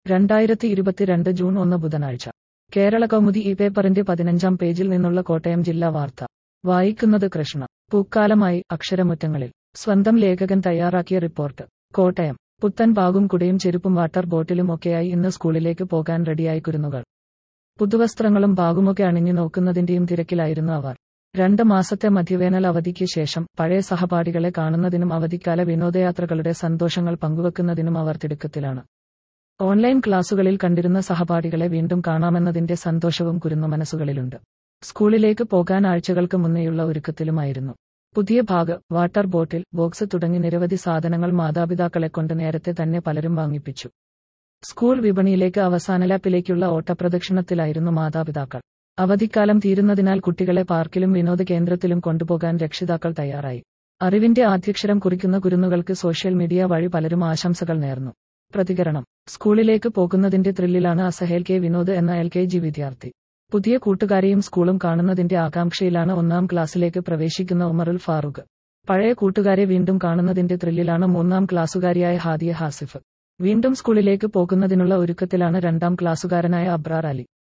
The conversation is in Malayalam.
രണ്ടായിരത്തി ഇരുപത്തിരണ്ട് ജൂൺ ഒന്ന് ബുധനാഴ്ച കേരള കൗമുദി ഈ പേപ്പറിന്റെ പതിനഞ്ചാം പേജിൽ നിന്നുള്ള കോട്ടയം ജില്ലാ വാർത്ത വായിക്കുന്നത് കൃഷ്ണ പൂക്കാലമായി അക്ഷരമുറ്റങ്ങളിൽ സ്വന്തം ലേഖകൻ തയ്യാറാക്കിയ റിപ്പോർട്ട് കോട്ടയം പുത്തൻ ബാഗും കുടയും ചെരുപ്പും വാട്ടർ ബോട്ടിലും ഒക്കെയായി ഇന്ന് സ്കൂളിലേക്ക് പോകാൻ റെഡിയായി കുരുന്നുകൾ പുതുവസ്ത്രങ്ങളും ബാഗുമൊക്കെ അണിഞ്ഞു നോക്കുന്നതിന്റെയും തിരക്കിലായിരുന്നു അവർ രണ്ട് മാസത്തെ മധ്യവേനൽ അവധിക്ക് ശേഷം പഴയ സഹപാഠികളെ കാണുന്നതിനും അവധിക്കാല വിനോദയാത്രകളുടെ സന്തോഷങ്ങൾ പങ്കുവെക്കുന്നതിനും അവർ തിടുക്കത്തിലാണ് ഓൺലൈൻ ക്ലാസുകളിൽ കണ്ടിരുന്ന സഹപാഠികളെ വീണ്ടും കാണാമെന്നതിന്റെ സന്തോഷവും കുരുന്നു മനസ്സുകളിലുണ്ട് സ്കൂളിലേക്ക് പോകാൻ ആഴ്ചകൾക്ക് മുന്നേയുള്ള ഒരുക്കത്തിലുമായിരുന്നു പുതിയ ബാഗ് വാട്ടർ ബോട്ടിൽ ബോക്സ് തുടങ്ങി നിരവധി സാധനങ്ങൾ മാതാപിതാക്കളെ കൊണ്ട് നേരത്തെ തന്നെ പലരും വാങ്ങിപ്പിച്ചു സ്കൂൾ വിപണിയിലേക്ക് അവസാന ലാപ്പിലേക്കുള്ള ഓട്ടപ്രദക്ഷിണത്തിലായിരുന്നു മാതാപിതാക്കൾ അവധിക്കാലം തീരുന്നതിനാൽ കുട്ടികളെ പാർക്കിലും വിനോദ കേന്ദ്രത്തിലും കൊണ്ടുപോകാൻ രക്ഷിതാക്കൾ തയ്യാറായി അറിവിന്റെ ആദ്യക്ഷരം കുറിക്കുന്ന കുരുന്നുകൾക്ക് സോഷ്യൽ മീഡിയ വഴി പലരും ആശംസകൾ നേർന്നു പ്രതികരണം സ്കൂളിലേക്ക് പോകുന്നതിന്റെ ത്രില്ലിലാണ് അസഹേൽ കെ വിനോദ് എന്ന എൽ കെ ജി വിദ്യാർത്ഥി പുതിയ കൂട്ടുകാരെയും സ്കൂളും കാണുന്നതിന്റെ ആകാംക്ഷയിലാണ് ഒന്നാം ക്ലാസ്സിലേക്ക് പ്രവേശിക്കുന്ന ഉമറുൽ ഫാറൂഖ് പഴയ കൂട്ടുകാരെ വീണ്ടും കാണുന്നതിന്റെ ത്രില്ലിലാണ് മൂന്നാം ക്ലാസ്സുകാരിയായ ഹാദിയ ഹാസിഫ് വീണ്ടും സ്കൂളിലേക്ക് പോകുന്നതിനുള്ള ഒരുക്കത്തിലാണ് രണ്ടാം ക്ലാസ്സുകാരനായ അബ്രാർ അലി